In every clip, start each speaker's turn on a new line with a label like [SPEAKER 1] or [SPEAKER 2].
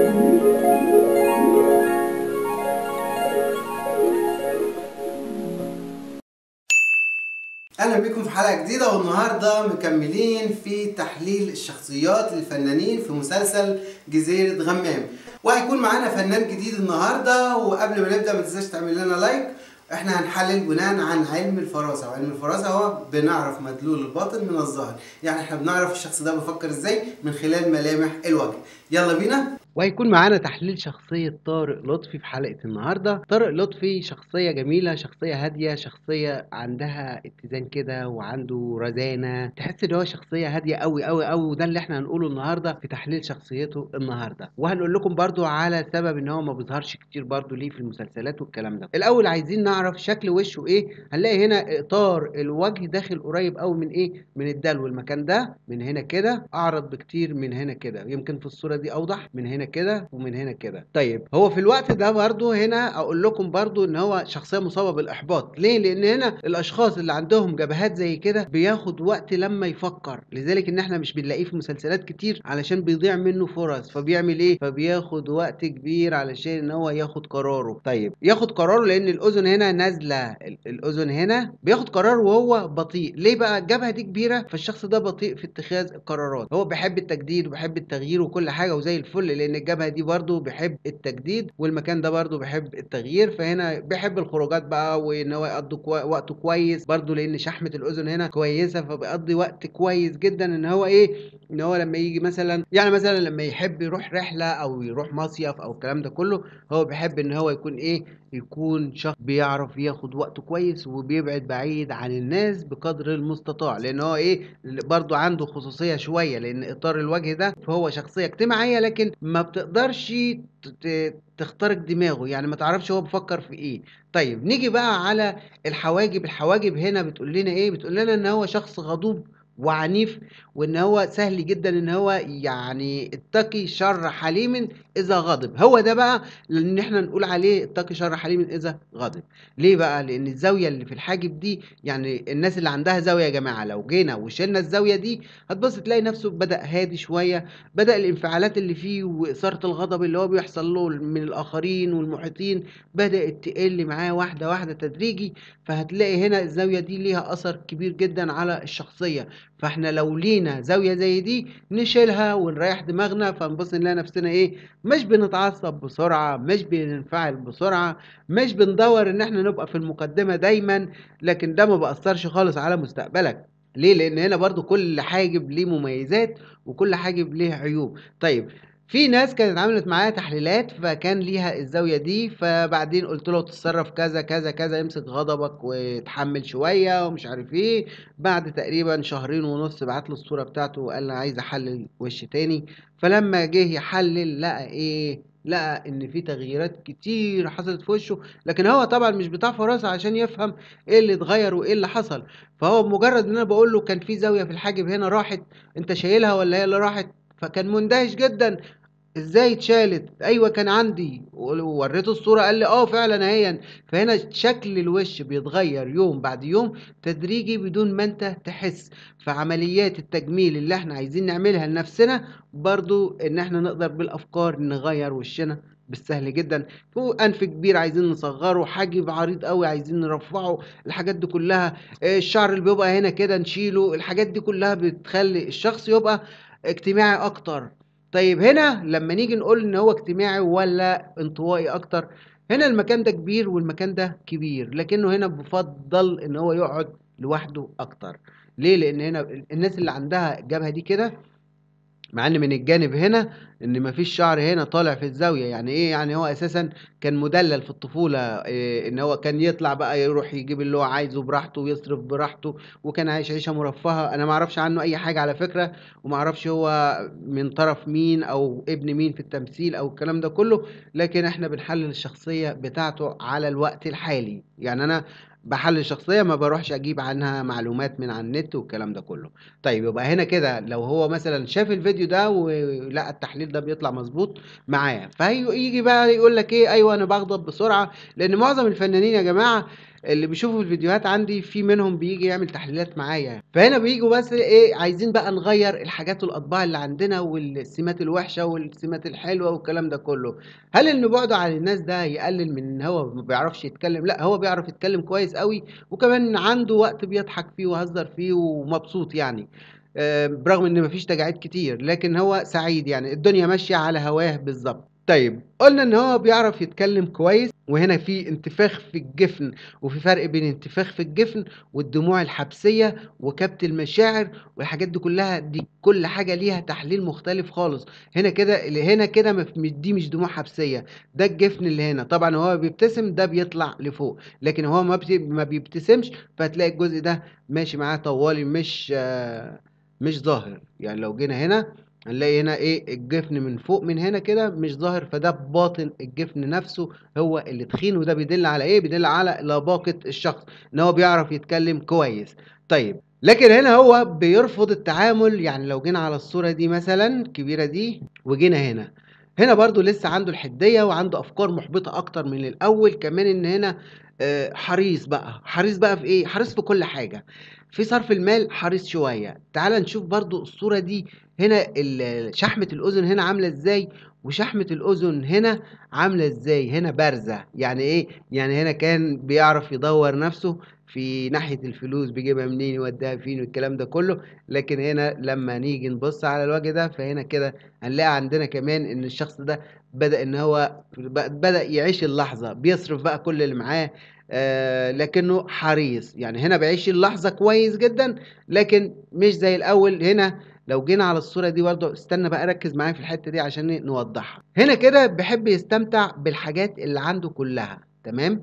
[SPEAKER 1] اهلا بكم في حلقه جديده والنهارده مكملين في تحليل الشخصيات للفنانين في مسلسل جزيره غمام وهيكون معانا فنان جديد النهارده وقبل ما نبدا ما تنساش تعمل لنا لايك احنا هنحلل بناء عن علم الفراسه وعلم الفراسه هو بنعرف مدلول الباطن من الظاهر يعني احنا بنعرف الشخص ده بيفكر ازاي من خلال ملامح الوجه يلا بينا وهيكون معانا تحليل شخصية طارق لطفي في حلقة النهاردة طارق لطفي شخصية جميلة شخصية هادية شخصية عندها اتزان كده وعنده رزانة تحس ان هو شخصية هادية قوي قوي قوي وده اللي احنا هنقوله النهاردة في تحليل شخصيته النهاردة وهنقول لكم برضو على سبب ان هو ما بيظهرش كتير برضو ليه في المسلسلات والكلام ده الاول عايزين نعرف شكل وشه ايه هنلاقي هنا اطار الوجه داخل قريب قوي من ايه من الدلو المكان ده من هنا كده اعرض بكتير من هنا كده يمكن في الصورة دي اوضح من هنا كده ومن هنا كده طيب هو في الوقت ده برضو هنا اقول لكم برضو ان هو شخصيه مصابه بالاحباط ليه لان هنا الاشخاص اللي عندهم جبهات زي كده بياخد وقت لما يفكر لذلك ان احنا مش بنلاقيه في مسلسلات كتير علشان بيضيع منه فرص فبيعمل ايه فبياخد وقت كبير علشان ان هو ياخد قراره طيب ياخد قراره لان الاذن هنا نازله الاذن هنا بياخد قرار وهو بطيء ليه بقى الجبهه دي كبيره فالشخص ده بطيء في اتخاذ القرارات هو بيحب التجديد وبيحب التغيير وكل حاجه وزي الفل لان الجبهه دي برضو بيحب التجديد والمكان ده برضو بيحب التغيير فهنا بيحب الخروجات بقى وان هو يقضي كو... وقته كويس برضو لان شحمه الاذن هنا كويسه فبيقضي وقت كويس جدا ان هو ايه ان هو لما يجي مثلا يعني مثلا لما يحب يروح رحله او يروح مصيف او الكلام ده كله هو بيحب ان هو يكون ايه يكون شخص بيعرف ياخد وقته كويس وبيبعد بعيد عن الناس بقدر المستطاع لان هو ايه برضو عنده خصوصية شوية لان اطار الوجه ده فهو شخصية اجتماعية لكن ما بتقدرش تخترق دماغه يعني ما تعرفش هو بيفكر في ايه طيب نيجي بقى على الحواجب الحواجب هنا بتقول لنا ايه بتقول لنا ان هو شخص غضوب وعنيف وان هو سهل جدا ان هو يعني اتقي شر حليم اذا غضب هو ده بقى ان احنا نقول عليه اتقي شر حليم اذا غضب ليه بقى لان الزاويه اللي في الحاجب دي يعني الناس اللي عندها زاويه يا جماعه لو جينا وشلنا الزاويه دي هتبص تلاقي نفسه بدا هادي شويه بدا الانفعالات اللي فيه واثاره الغضب اللي هو بيحصل له من الاخرين والمحيطين بدات تقل معاه واحده واحده تدريجي فهتلاقي هنا الزاويه دي ليها اثر كبير جدا على الشخصيه فاحنا لو لينا زاويه زي دي نشيلها ونريح دماغنا فنبص نلاقي نفسنا ايه مش بنتعصب بسرعه مش بننفعل بسرعه مش بندور ان احنا نبقى في المقدمه دايما لكن ده ما بأثرش خالص على مستقبلك ليه لان هنا برضو كل حاجب ليه مميزات وكل حاجب ليه عيوب طيب في ناس كانت عملت معايا تحليلات فكان ليها الزاويه دي فبعدين قلت له تتصرف كذا كذا كذا امسك غضبك وتحمل شويه ومش عارف ايه بعد تقريبا شهرين ونص بعت له الصوره بتاعته وقال لي عايز احلل وش تاني فلما جه يحلل لقى ايه لقى ان في تغييرات كتير حصلت في وشه لكن هو طبعا مش بتاع فراسه عشان يفهم ايه اللي اتغير وايه اللي حصل فهو مجرد ان انا بقول له كان في زاويه في الحاجب هنا راحت انت شايلها ولا هي اللي راحت فكان مندهش جدا ازاي اتشالت ايوه كان عندي ووريته الصوره قال لي اه فعلا اهي فهنا شكل الوش بيتغير يوم بعد يوم تدريجي بدون ما انت تحس فعمليات التجميل اللي احنا عايزين نعملها لنفسنا برضو ان احنا نقدر بالافكار نغير وشنا بالسهل جدا انف كبير عايزين نصغره حاجب عريض قوي عايزين نرفعه الحاجات دي كلها الشعر اللي بيبقى هنا كده نشيله الحاجات دي كلها بتخلي الشخص يبقى اجتماعي اكتر طيب هنا لما نيجي نقول ان هو اجتماعي ولا انطوائي اكتر هنا المكان ده كبير والمكان ده كبير لكنه هنا بفضل ان هو يقعد لوحده اكتر ليه لان هنا الناس اللي عندها الجبهه دي كده مع ان من الجانب هنا ان مفيش شعر هنا طالع في الزاويه يعني ايه يعني هو اساسا كان مدلل في الطفوله إيه ان هو كان يطلع بقى يروح يجيب اللي هو عايزه براحته ويصرف براحته وكان عايش عيشه مرفهه انا ما اعرفش عنه اي حاجه على فكره وما اعرفش هو من طرف مين او ابن مين في التمثيل او الكلام ده كله لكن احنا بنحلل الشخصيه بتاعته على الوقت الحالي يعني انا بحلل الشخصيه ما بروحش اجيب عنها معلومات من على النت والكلام ده كله طيب يبقى هنا كده لو هو مثلا شاف الفيديو ده ولقى التحليل ده بيطلع مظبوط معاه فيجي بقى يقول لك ايه ايوه انا بغضب بسرعه لان معظم الفنانين يا جماعه اللي بيشوفوا الفيديوهات عندي في منهم بيجي يعمل تحليلات معايا فهنا بييجوا بس ايه عايزين بقى نغير الحاجات والاطباع اللي عندنا والسمات الوحشه والسمات الحلوه والكلام ده كله هل ان بعده عن الناس ده يقلل من ان هو ما بيعرفش يتكلم لا هو بيعرف يتكلم كويس قوي وكمان عنده وقت بيضحك فيه ويهزر فيه ومبسوط يعني آه، برغم ان مفيش تجاعيد كتير لكن هو سعيد يعني الدنيا ماشيه على هواه بالظبط طيب قلنا ان هو بيعرف يتكلم كويس وهنا في انتفاخ في الجفن وفي فرق بين انتفاخ في الجفن والدموع الحبسيه وكبت المشاعر والحاجات دي كلها دي كل حاجه ليها تحليل مختلف خالص هنا كده اللي هنا كده مف- مش- دي مش دموع حبسيه ده الجفن اللي هنا طبعا هو بيبتسم ده بيطلع لفوق لكن هو ما بت- ما بيبتسمش فهتلاقي الجزء ده ماشي معاه طوالي مش آه، مش ظاهر يعني لو جينا هنا هنلاقي هنا ايه الجفن من فوق من هنا كده مش ظاهر فده باطن الجفن نفسه هو اللي تخين وده بيدل على ايه بيدل على لباقة الشخص ان هو بيعرف يتكلم كويس طيب لكن هنا هو بيرفض التعامل يعني لو جينا على الصورة دي مثلا الكبيرة دي وجينا هنا هنا برضو لسه عنده الحدية وعنده افكار محبطة اكتر من الاول كمان ان هنا آه، حريص بقى حريص بقى في ايه حريص في كل حاجة في صرف المال حريص شوية تعال نشوف برضو الصورة دي هنا ال- شحمة الأذن هنا عاملة ازاي وشحمة الأذن هنا عاملة ازاي هنا بارزة يعني ايه يعني هنا كان بيعرف يدور نفسه في ناحية الفلوس بيجيبها منين يوديها فين والكلام ده كله لكن هنا لما نيجي نبص على الوجه ده فهنا كده هنلاقي عندنا كمان ان الشخص ده بدأ ان هو بدأ يعيش اللحظة بيصرف بقى كل اللي معاه آه لكنه حريص يعني هنا بيعيش اللحظة كويس جدا لكن مش زي الأول هنا لو جينا على الصورة دي برضه استنى بقى ركز معايا في الحتة دي عشان نوضحها هنا كده بيحب يستمتع بالحاجات اللي عنده كلها تمام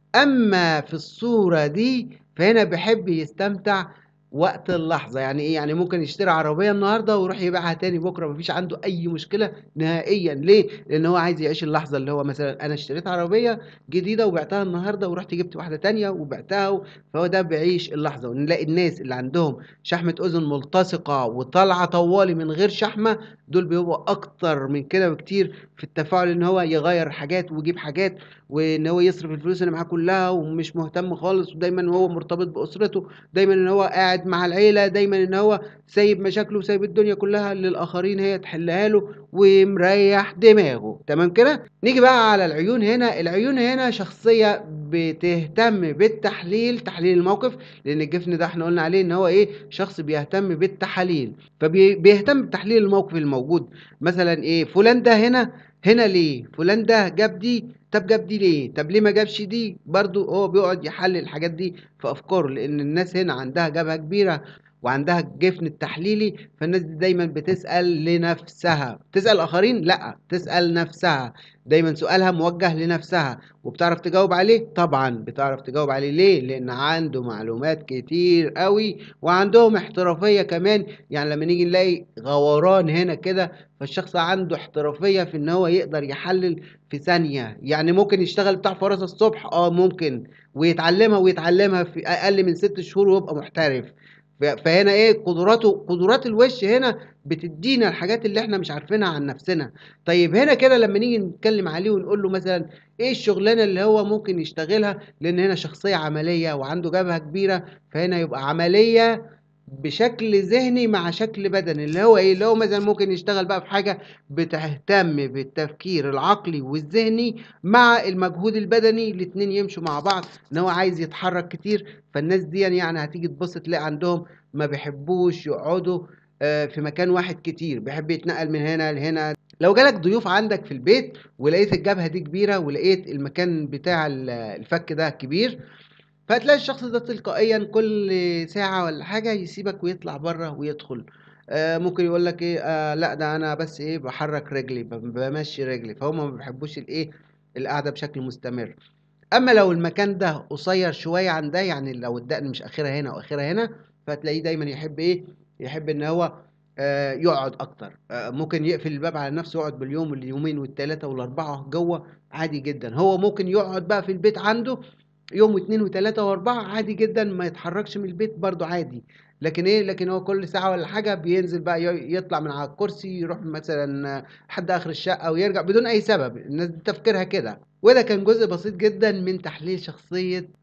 [SPEAKER 1] اما في الصورة دي فهنا بيحب يستمتع وقت اللحظة يعني ايه يعني ممكن يشتري عربية النهاردة ويروح يبيعها تاني بكرة مفيش عنده اي مشكلة نهائيا ليه لان هو عايز يعيش اللحظة اللي هو مثلا انا اشتريت عربية جديدة وبعتها النهاردة ورحت جبت واحدة تانية وبعتها فهو ده بيعيش اللحظة ونلاقي الناس اللي عندهم شحمة اذن ملتصقة وطالعة طوالي من غير شحمة دول بيبقوا اكتر من كده بكتير في التفاعل ان هو يغير حاجات ويجيب حاجات وان هو يصرف الفلوس اللي معاه كلها ومش مهتم خالص ودايما هو مرتبط باسرته دايما ان هو قاعد مع العيله دايما ان هو سايب مشاكله وسايب الدنيا كلها للاخرين هي تحلها له ومريح دماغه تمام كده نيجي بقى على العيون هنا العيون هنا شخصيه بتهتم بالتحليل تحليل الموقف لان الجفن ده احنا قلنا عليه ان هو ايه شخص بيهتم بالتحاليل فبيهتم بتحليل الموقف الموجود مثلا ايه فلان ده هنا هنا ليه فلان ده جاب دي طب جاب دي ليه طب ليه ما جابش دي برضو هو بيقعد يحلل الحاجات دي في افكاره لان الناس هنا عندها جبهة كبيرة وعندها الجفن التحليلي فالناس دي دايما بتسأل لنفسها تسأل الاخرين لا تسأل نفسها دايما سؤالها موجه لنفسها وبتعرف تجاوب عليه طبعا بتعرف تجاوب عليه ليه لان عنده معلومات كتير قوي وعندهم احترافية كمان يعني لما نيجي نلاقي غوران هنا كده فالشخص عنده احترافية في ان هو يقدر يحلل في ثانية يعني ممكن يشتغل بتاع فرصة الصبح اه ممكن ويتعلمها ويتعلمها في اقل من ست شهور ويبقى محترف ف- فهنا ايه قدراته قدرات الوش هنا بتدينا الحاجات اللي احنا مش عارفينها عن نفسنا طيب هنا كده لما نيجي نتكلم عليه ونقول له مثلا ايه الشغلانه اللي هو ممكن يشتغلها لان هنا شخصيه عمليه وعنده جبهه كبيره فهنا يبقى عمليه بشكل ذهني مع شكل بدني اللي هو ايه اللي هو مثلا ممكن يشتغل بقى في حاجه بتهتم بالتفكير العقلي والذهني مع المجهود البدني الاتنين يمشوا مع بعض ان هو عايز يتحرك كتير فالناس دي يعني هتيجي تبص تلاقي عندهم ما بيحبوش يقعدوا آه، في مكان واحد كتير بيحب يتنقل من هنا لهنا لو جالك ضيوف عندك في البيت ولقيت الجبهة دي كبيرة ولقيت المكان بتاع ال- الفك ده كبير فهتلاقي الشخص ده تلقائيا كل ساعة ولا حاجة يسيبك ويطلع بره ويدخل آه ممكن يقول لك ايه آه لا ده انا بس ايه بحرك رجلي ب- بمشي رجلي فهم ما بيحبوش الايه القعدة بشكل مستمر اما لو المكان ده قصير شويه عن ده يعني لو الدقن مش اخرها هنا واخرها هنا فهتلاقيه دايما يحب ايه يحب ان هو آه يقعد اكتر آه ممكن يقفل الباب على نفسه يقعد باليوم واليومين والثلاثه والاربعه جوه عادي جدا هو ممكن يقعد بقى في البيت عنده يوم واثنين وثلاثة واربعة عادي جدا ما يتحركش من البيت برضو عادي لكن ايه لكن هو كل ساعة ولا حاجة بينزل بقى ي- يطلع من على الكرسي يروح مثلا لحد اخر الشقة ويرجع بدون اي سبب الناس دي تفكيرها كده وده كان جزء بسيط جدا من تحليل شخصية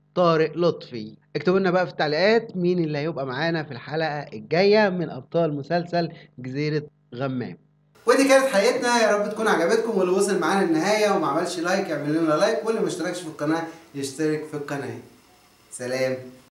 [SPEAKER 1] طارق لطفي اكتبوا لنا بقى في التعليقات مين اللي هيبقى معانا في الحلقة الجاية من أبطال مسلسل جزيرة غمام ودي كانت حلقتنا يا رب تكون عجبتكم واللي وصل معانا النهاية وما عملش لايك يعمل لنا لايك واللي ما اشتركش في القناة يشترك في القناة سلام